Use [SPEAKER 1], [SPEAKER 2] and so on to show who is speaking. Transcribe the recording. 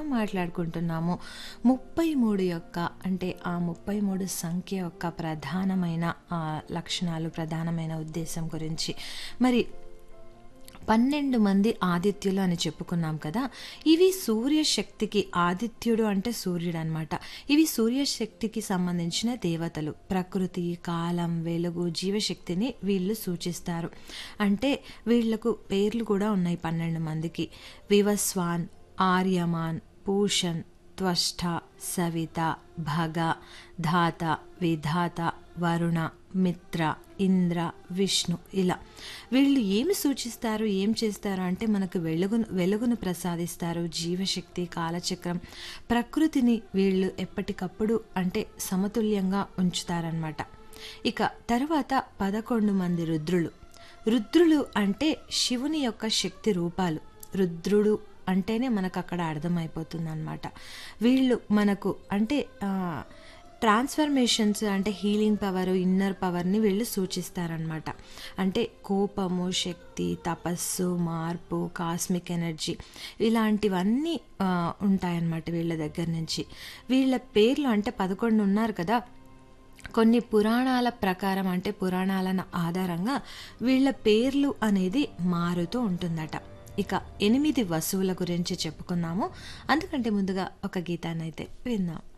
[SPEAKER 1] మాట్లాడుకుంటున్నాము ముప్పై మూడు యొక్క అంటే ఆ ముప్పై మూడు సంఖ్య యొక్క ప్రధానమైన ఆ, లక్షణాలు ప్రధానమైన ఉద్దేశం గురించి మరి పన్నెండు మంది ఆదిత్యులు అని చెప్పుకున్నాం కదా ఇవి సూర్యశక్తికి ఆదిత్యుడు అంటే సూర్యుడు అనమాట ఇవి సూర్యశక్తికి సంబంధించిన దేవతలు ప్రకృతి కాలం వెలుగు జీవశక్తిని వీళ్ళు సూచిస్తారు అంటే వీళ్లకు పేర్లు కూడా ఉన్నాయి పన్నెండు మందికి వివస్వాన్ ఆర్యమాన్ పూషన్ త్వష్ట సవిత భగ ధాత విధాత వరుణ మిత్ర ఇంద్ర విష్ణు ఇలా వీళ్ళు ఏమి సూచిస్తారు ఏం చేస్తారు అంటే మనకు వెలుగును వెలుగును ప్రసాదిస్తారు జీవశక్తి కాలచక్రం ప్రకృతిని వీళ్ళు ఎప్పటికప్పుడు అంటే సమతుల్యంగా ఉంచుతారనమాట ఇక తర్వాత పదకొండు మంది రుద్రులు రుద్రులు అంటే శివుని యొక్క శక్తి రూపాలు రుద్రుడు అంటేనే మనకు అక్కడ అర్థమైపోతుంది అనమాట వీళ్ళు మనకు అంటే ఆ, ట్రాన్స్ఫర్మేషన్స్ అంటే హీలింగ్ పవర్ ఇన్నర్ పవర్ని వీళ్ళు సూచిస్తారనమాట అంటే కోపము శక్తి తపస్సు మార్పు కాస్మిక్ ఎనర్జీ ఇలాంటివన్నీ ఆ, ఉంటాయన్నమాట వీళ్ళ దగ్గర నుంచి వీళ్ళ పేర్లు అంటే పదకొండు ఉన్నారు కదా కొన్ని పురాణాల ప్రకారం అంటే పురాణాల ఆధారంగా వీళ్ళ పేర్లు అనేది మారుతూ ఉంటుందట ఇక ఎనిమిది వసువుల గురించి చెప్పుకున్నాము అందుకంటే ముందుగా ఒక గీతాన్ని అయితే విందాం